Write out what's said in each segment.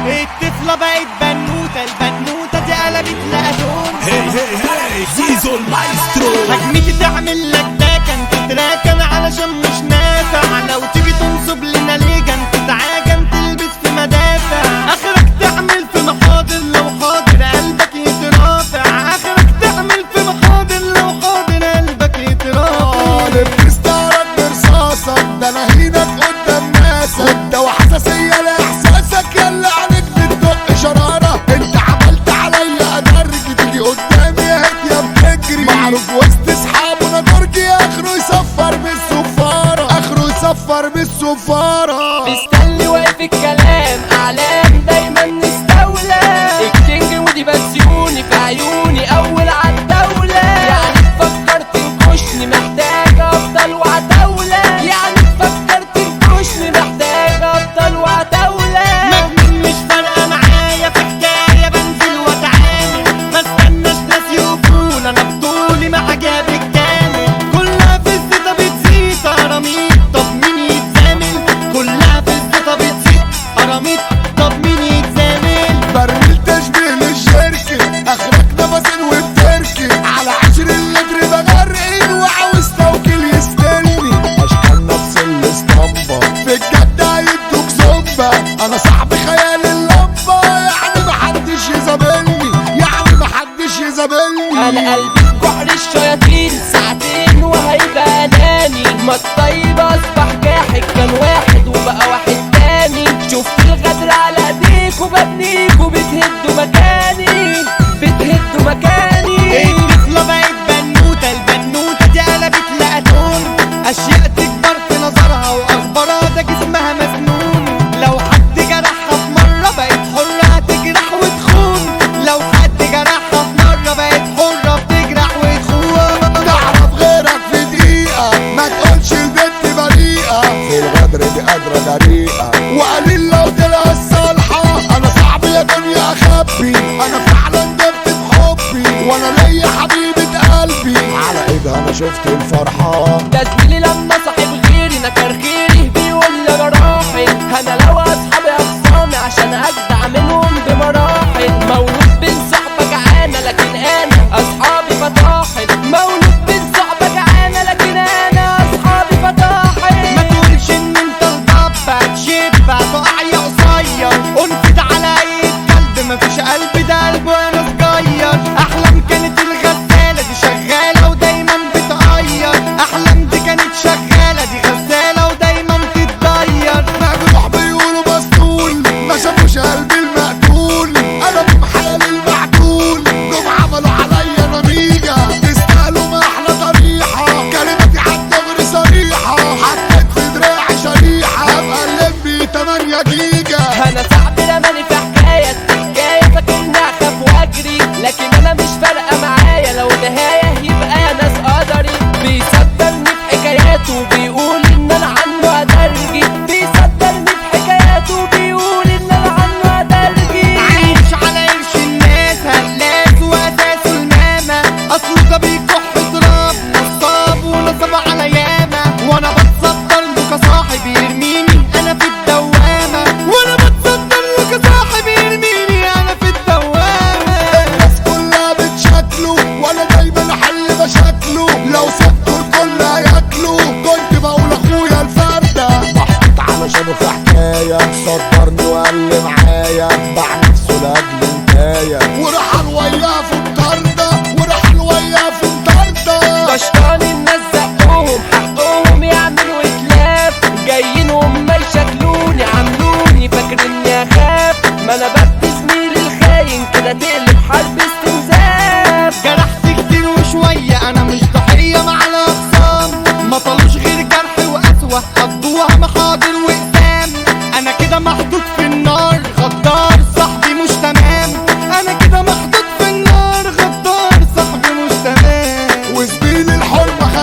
الطفلة بقت بنوتة البنوتة دي قلبت لأدون هي هي هي زيزو المايسترو هجمتي تعمل لك داكن تتراكن علشان مش نافع لو تيجي تنصب لنا ليجن تتعاجن تلبس في مدافع اخرك تعمل في محاضر لو حاضر قلبك يترافع اخرك تعمل في محاضر لو حاضر قلبك يترافع بتستعرض برصاصك ده انا هينك قدام ناسك ده وحساسية لاحساسك يلا عليك بتدق شرارة انت عملت عليا ادرج تيجي قدامي يا هيت يا بتجري معروف وسط اصحابنا درجي اخره يصفر بالصفارة اخره يصفر بالصفارة مستني واقف الكلام اعلام دايما نستولى الكينج ودي بسيوني في عيوني اول عالدولة يعني فكرت تنكشني محتاج افضل وعتولة يعني فكرت تنكشني محتاج افضل وعتولة مجنون مش فارقة معايا في حكاية بنزل واتعامل ما استناش ناس يقول انا بطولي مع جاب الكامل كلها في الزيطة بتزيد قراميط طب مين يتزامل كلها في الزيطة بتزيد قراميط طب مين يتزامل برميل تشبيه للشركة اخرك نفسين وبتركي على عشر اللتر بغرقين وعاوز توكيل يستلني اشكال نفس الاسطمبة في الجد هيدوك زومبا انا صاحب خيال اللمبة يعني محدش يزابلني يعني محدش يزابلني انا قلبي في جحر الشياطين ساعتين وهيبقى اناني ما الطيب اصبح جاحد كان واحد وبقى واحد تاني شفت الغدر على ايديك وببنيك وبتهدوا مكاني بتهدوا مكاني الطفلة بقت بنوتة البنوتة دي قلبت لأدون أشياء تكبر في نظرها وأخبارها ده جسمها مسنون لو حد جرحها في مرة بقت حرة هتجرح وتخون لو حد جرحها في مرة بقت حرة بتجرح وتخون تعرف غيرك في دقيقة ما تقولش البنت بريئة في الغدر دي قادرة جريئة وقليل لو طلع الصالحة أنا صاحبي يا دنيا أخبي أنا فعلا جبت بحبي وأنا ليا حبيبة قلبي على إيدها أنا شفت الفرحة ده زميلي لما صاحب غيري نكر خيري بيقول لي انا راحل انا لو اصحابي اخصامي عشان اجدع منهم بمراحل مولود بين صحبة جعانة لكن انا اصحابي فطاحل مولود بين صحبة جعانة لكن انا اصحابي فطاحل ما تقولش ان انت الضبع تشبع تقع يا قصير انفد على اي كلب مفيش قلب ده قلب وانا صغير احلام كانت الغسالة دي شغالة ودايما بتغير احلام دي كانت شغالة دي غسالة ودايما بتتغير مجروح بيقولوا مسطول ما شافوش قلبي المقتول انا بمحال المعدول جم عملوا عليا نميجة تستاهلوا ما احلى طريحة كلمتي عالدغري صريحة حطيت في دراعي شريحة ابقى اللمبي 8 جيجا انا صاحبي رماني في حكايه حكايه فاكرني اخاف واجري لكن انا مش فارقه معايا لو نهايه يبقى يا ناس قدري بيصدرني في حكاياته بيقول ان انا عنه ادرجي بيصدرني في حكاياته بيقول ان انا عنه ادرجي عايش على قرش الناس هلاس واساسه الماما اصله ده بيكح تراب نصاب ونصب على ياما وانا بتصدر له كصاحب يرميني انا في الدوامه وانا بتصدر له كصاحب يرميني انا في الدوامه الناس كلها بتشكله وانا دايما احل مشاكله لو سبته الكل هياكله كنت بقول اخويا الفردة محطوط علشانه في حكاية صدرني وقال لي معايا باع نفسه لاجل نكاية ورحل وياه في الطردة ورحل وياه في الطردة اشطان الناس زقوهم حقهم يعملوا اتلاف جايين هم يشكلوني عملوني فاكر اني اخاف ما انا بدي زميلي الخاين كده تقلب حرب استنزاف جرحت كتير وشوية أنا مش ضحية مع الأخصام ما طالوش غير جرح وقسوة قضوها محاضر وإقسام أنا كده محطوط في النار غدار صاحبي مش تمام أنا كده محطوط في النار غدار صاحبي مش تمام وزميل الحرمة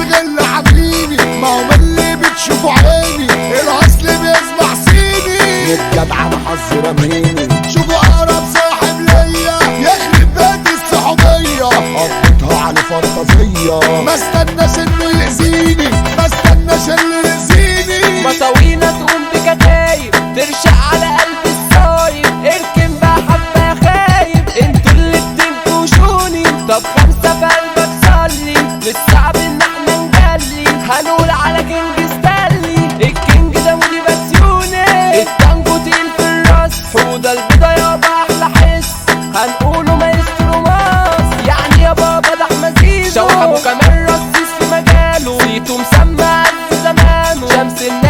الغل عامليني ما هو من اللي بتشوفوا عيني الاصل بيسمع سيني الجدع انا حظي رميني شوفوا اقرب صاحب ليا يخرب بيت الصحوبيه قضيتها على فانتازيه ما استناش انه يأذيني ما استناش اللي يأذيني مطاوينا تقوم بكتايب ترشق على قلب الصايب اركن بقى حبة يا خايب انتوا اللي بتنكشوني طب خمسة في قلبك صلي مش صعب ان احنا نجلي هنقول على كينج ستانلي الكينج ده مودي بسيوني التانجو تقيل في الراس حوضة البيضة يابا احلى حس هنقوله مايسترو ماس يعني يا بابا ده احمد زيزو شوحمه كمان رصيص في مجاله صيته مسمى في زمانه شمس النهار